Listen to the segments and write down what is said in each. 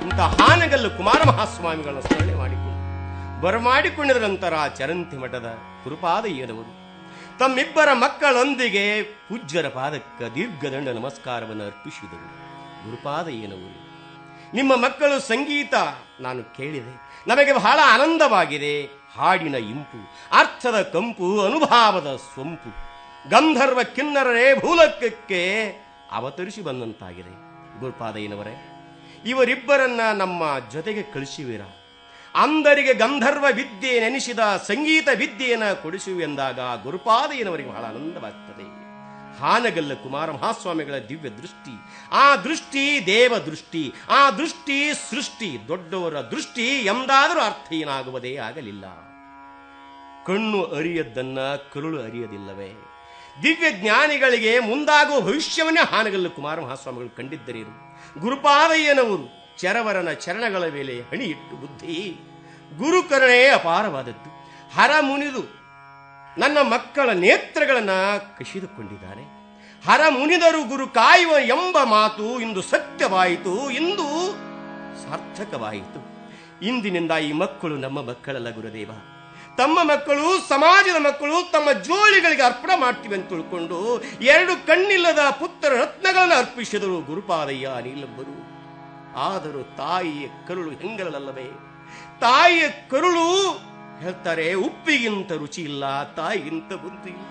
ಇಂಥ ಹಾನಗಲ್ಲು ಕುಮಾರ ಮಹಾಸ್ವಾಮಿಗಳನ್ನು ಸ್ಮರಣೆ ಮಾಡಿಕೊಂಡು ಬರಮಾಡಿಕೊಂಡಿದ ನಂತರ ಚರಂತಿ ಮಠದ ಗುರುಪಾದಯ್ಯನವರು ತಮ್ಮಿಬ್ಬರ ಮಕ್ಕಳೊಂದಿಗೆ ಪೂಜ್ಯರ ಪಾದಕ್ಕ ದೀರ್ಘದಂಡ ನಮಸ್ಕಾರವನ್ನು ಅರ್ಪಿಸಿದರು ಗುರುಪಾದಯ್ಯನವರು ನಿಮ್ಮ ಮಕ್ಕಳು ಸಂಗೀತ ನಾನು ಕೇಳಿದೆ ನಮಗೆ ಬಹಳ ಆನಂದವಾಗಿದೆ ಹಾಡಿನ ಇಂಪು ಅರ್ಥದ ಕಂಪು ಅನುಭಾವದ ಸೊಂಪು ಗಂಧರ್ವ ಕಿನ್ನರರೇ ಭೂಲೋಕಕ್ಕೆ ಅವತರಿಸಿ ಬಂದಂತಾಗಿದೆ ಗುರುಪಾದಯ್ಯನವರೇ ಇವರಿಬ್ಬರನ್ನ ನಮ್ಮ ಜೊತೆಗೆ ಕಳಿಸುವಿರ ಅಂದರಿಗೆ ಗಂಧರ್ವ ವಿದ್ಯೆ ನೆನೆಸಿದ ಸಂಗೀತ ವಿದ್ಯೆಯನ್ನು ಕೊಡಿಸುವೆ ಎಂದಾಗ ಗುರುಪಾದಯ್ಯನವರಿಗೆ ಬಹಳ ಆನಂದವಾಗ್ತದೆ ಹಾನಗಲ್ಲ ಕುಮಾರ ಮಹಾಸ್ವಾಮಿಗಳ ದಿವ್ಯ ದೃಷ್ಟಿ ಆ ದೃಷ್ಟಿ ದೇವ ದೃಷ್ಟಿ ಆ ದೃಷ್ಟಿ ಸೃಷ್ಟಿ ದೊಡ್ಡವರ ದೃಷ್ಟಿ ಎಂದಾದರೂ ಅರ್ಥ ಏನಾಗುವುದೇ ಆಗಲಿಲ್ಲ ಕಣ್ಣು ಅರಿಯದ್ದನ್ನ ಕರುಳು ಅರಿಯದಿಲ್ಲವೇ ದಿವ್ಯ ಜ್ಞಾನಿಗಳಿಗೆ ಮುಂದಾಗುವ ಭವಿಷ್ಯವನ್ನೇ ಹಾನಗಲ್ಲು ಕುಮಾರ ಮಹಾಸ್ವಾಮಿಗಳು ಕಂಡಿದ್ದರೇನು ಗುರುಪಾದಯ್ಯನವರು ಚರವರನ ಚರಣಗಳ ಮೇಲೆ ಹಣಿ ಇಟ್ಟು ಬುದ್ಧಿ ಗುರುಕರುಣೆ ಅಪಾರವಾದದ್ದು ಹರ ಮುನಿದು ನನ್ನ ಮಕ್ಕಳ ನೇತ್ರಗಳನ್ನ ಕಸಿದುಕೊಂಡಿದ್ದಾನೆ ಹರ ಮುನಿದರು ಗುರು ಕಾಯುವ ಎಂಬ ಮಾತು ಇಂದು ಸತ್ಯವಾಯಿತು ಇಂದು ಸಾರ್ಥಕವಾಯಿತು ಇಂದಿನಿಂದ ಈ ಮಕ್ಕಳು ನಮ್ಮ ಮಕ್ಕಳಲ್ಲ ಗುರುದೇವ ತಮ್ಮ ಮಕ್ಕಳು ಸಮಾಜದ ಮಕ್ಕಳು ತಮ್ಮ ಜೋಳಿಗಳಿಗೆ ಅರ್ಪಣೆ ಮಾಡ್ತೀವಿ ಅಂತ ತಿಳ್ಕೊಂಡು ಎರಡು ಕಣ್ಣಿಲ್ಲದ ಪುತ್ರ ರತ್ನಗಳನ್ನು ಅರ್ಪಿಸಿದರು ಗುರುಪಾದಯ್ಯ ನೀಲಬ್ಬರು ಆದರೂ ತಾಯಿಯ ಕರುಳು ಹೆಂಗಲಲ್ಲವೇ ತಾಯಿಯ ಕರುಳು ಹೇಳ್ತಾರೆ ಉಪ್ಪಿಗಿಂತ ರುಚಿ ಇಲ್ಲ ತಾಯಿಗಿಂತ ಬುದ್ಧಿ ಇಲ್ಲ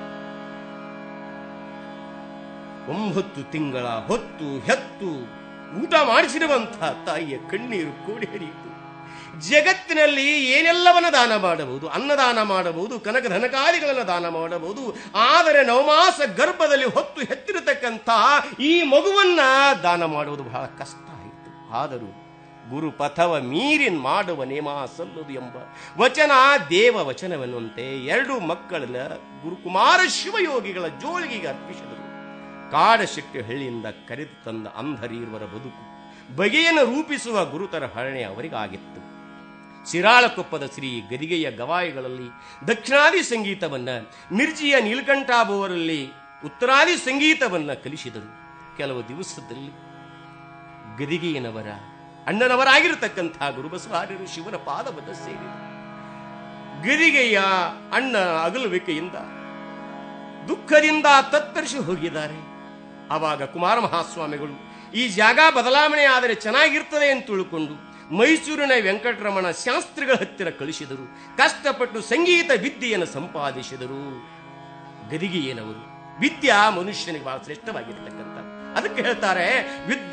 ಒಂಬತ್ತು ತಿಂಗಳ ಹೊತ್ತು ಹೆತ್ತು ಊಟ ಮಾಡಿಸಿರುವಂತಹ ತಾಯಿಯ ಕಣ್ಣೀರು ಕೂಡಿ ಹರಿಯಿತು ಜಗತ್ತಿನಲ್ಲಿ ಏನೆಲ್ಲವನ್ನ ದಾನ ಮಾಡಬಹುದು ಅನ್ನದಾನ ಮಾಡಬಹುದು ಕನಕ ಧನಕಾರಿಗಳನ್ನು ದಾನ ಮಾಡಬಹುದು ಆದರೆ ನವಮಾಸ ಗರ್ಭದಲ್ಲಿ ಹೊತ್ತು ಹೆತ್ತಿರತಕ್ಕಂಥ ಈ ಮಗುವನ್ನ ದಾನ ಮಾಡುವುದು ಬಹಳ ಕಷ್ಟ ಆಯಿತು ಆದರೂ ಗುರು ಪಥವ ಮೀರಿನ್ ಮಾಡುವ ನೇಮ ಸಲ್ಲದು ಎಂಬ ವಚನ ದೇವ ವಚನವೆನ್ನುವಂತೆ ಎರಡು ಮಕ್ಕಳನ್ನ ಗುರುಕುಮಾರ ಶಿವಯೋಗಿಗಳ ಜೋಳಿಗೆಗೆ ಅರ್ಪಿಸಿದರು ಕಾಡಶೆಟ್ಟಿ ಹಳ್ಳಿಯಿಂದ ಕರೆದು ತಂದ ಅಂಧರೀರ್ವರ ಬದುಕು ಬಗೆಯನ್ನು ರೂಪಿಸುವ ಗುರುತರ ಹರಣೆ ಅವರಿಗಾಗಿತ್ತು ಸಿರಾಳಕೊಪ್ಪದ ಶ್ರೀ ಗದಿಗೆಯ ಗವಾಯಿಗಳಲ್ಲಿ ದಕ್ಷಿಣಾದಿ ಸಂಗೀತವನ್ನ ಮಿರ್ಜಿಯ ನೀಲಕಂಠಾಬುವರಲ್ಲಿ ಉತ್ತರಾದಿ ಸಂಗೀತವನ್ನ ಕಲಿಸಿದರು ಕೆಲವು ದಿವಸದಲ್ಲಿ ಗದಿಗೆಯನವರ ಅಣ್ಣನವರಾಗಿರತಕ್ಕಂಥ ಗುರುಬಸವಾರ್ಯರು ಶಿವನ ಪಾದವನ್ನು ಸೇರಿದರು ಗದಿಗೆಯ ಅಣ್ಣ ಅಗಲುವಿಕೆಯಿಂದ ದುಃಖದಿಂದ ತತ್ತರಿಸಿ ಹೋಗಿದ್ದಾರೆ ಆವಾಗ ಕುಮಾರ ಮಹಾಸ್ವಾಮಿಗಳು ಈ ಜಾಗ ಬದಲಾವಣೆ ಆದರೆ ಚೆನ್ನಾಗಿರ್ತದೆ ಅಂತ ತಿಳ್ಕೊಂಡು ಮೈಸೂರಿನ ವೆಂಕಟರಮಣ ಶಾಸ್ತ್ರಿಗಳ ಹತ್ತಿರ ಕಳಿಸಿದರು ಕಷ್ಟಪಟ್ಟು ಸಂಗೀತ ವಿದ್ಯೆಯನ್ನು ಸಂಪಾದಿಸಿದರು ಗದಿಗೆಯೇನವರು ವಿದ್ಯಾ ಮನುಷ್ಯನಿಗೆ ಬಹಳ ಶ್ರೇಷ್ಠವಾಗಿರ್ತಕ್ಕಂಥ ಅದಕ್ಕೆ ಹೇಳ್ತಾರೆ ವಿದ್ವ